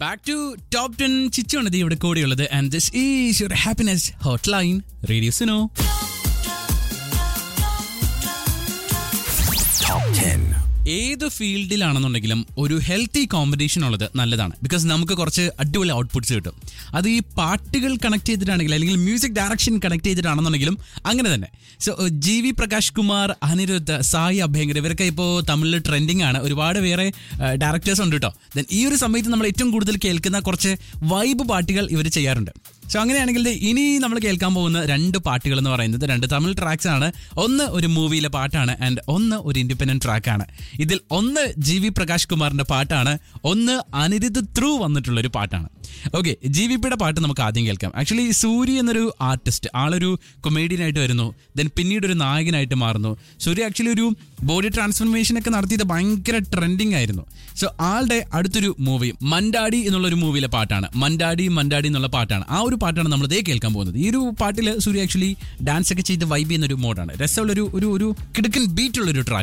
back to top ten ചിച്ചാണ് ഇത് ഇവിടെ കൂടെയുള്ളത് and this is your happiness hot line radio Suno ഏത് ഫീൽഡിലാണെന്നുണ്ടെങ്കിലും ഒരു ഹെൽത്തി കോമ്പറ്റീഷൻ ഉള്ളത് നല്ലതാണ് ബിക്കോസ് നമുക്ക് കുറച്ച് അടിപൊളി ഔട്ട്പുട്ട്സ് കിട്ടും അത് ഈ പാട്ടുകൾ കണക്ട് ചെയ്തിട്ടാണെങ്കിൽ അല്ലെങ്കിൽ മ്യൂസിക് ഡയറക്ഷൻ കണക്ട് ചെയ്തിട്ടാണെന്നുണ്ടെങ്കിലും അങ്ങനെ തന്നെ so G V Prakash Kumar Anirudh Sai Abhyankar ഇവരൊക്കെ ഇപ്പോൾ തമിഴിൽ ട്രെൻഡിങ് ആണ് ഒരുപാട് വേറെ ഡയറക്ടേഴ്സ് ഉണ്ട് കേട്ടോ ദെൻ ഈ ഒരു സമയത്ത് നമ്മൾ ഏറ്റവും കൂടുതൽ കേൾക്കുന്ന കുറച്ച് വൈബ് പാട്ടുകൾ ഇവർ ചെയ്യാറുണ്ട് സോ അങ്ങനെയാണെങ്കിൽ ദേ ഇനി നമ്മൾ കേൾക്കാൻ പോകുന്ന രണ്ട് പാട്ടുകൾ എന്ന് പറയുന്നത് രണ്ട് തമിഴ് ട്രാക്സ് ആണ് ഒന്ന് ഒരു മൂവിയിലെ പാട്ടാണ് ആൻഡ് ഒന്ന് ഒരു ഇൻഡിപെൻഡന്റ് ട്രാക്കാണ് ഇതിൽ ഒന്ന് ജി വി പ്രകാശ് കുമാറിന്റെ പാട്ടാണ് ഒന്ന് അനിരുദ്ധ് ത്രൂ വന്നിട്ടുള്ള ഒരു പാട്ടാണ് ഓക്കെ ജി വി പിയുടെ പാട്ട് നമുക്ക് ആദ്യം കേൾക്കാം ആക്ച്വലി സൂര്യ എന്നൊരു ആർട്ടിസ്റ്റ് ആളൊരു കൊമേഡിയൻ ആയിട്ട് വരുന്നു ദെൻ പിന്നീട് ഒരു നായകനായിട്ട് മാറുന്നു സൂര്യ ആക്ച്വലി ഒരു ബോഡി ട്രാൻസ്ഫർമേഷൻ ഒക്കെ നടത്തിയത് ഭയങ്കര ട്രെൻഡിങ് ആയിരുന്നു സോ ആളുടെ അടുത്തൊരു മൂവി മണ്ടാടി എന്നുള്ള ഒരു മൂവിയിലെ പാട്ടാണ് മണ്ടാടി മണ്ടാടി എന്നുള്ള പാട്ടാണ് ആ ഒരു പാട്ടാണ് നമ്മൾ ഇതേ കേൾക്കാൻ പോകുന്നത് ഈ ഒരു പാട്ടിൽ സൂര്യ ആക്ച്വലി ഡാൻസ് ഒക്കെ ചെയ്ത് വൈബ് ചെയ്യുന്ന ഒരു മോഡാണ് രസമുള്ള ഒരു ഒരു ഒരു കിടക്കൻ ബീറ്റുള്ള ഒരു ട്രാക്ക്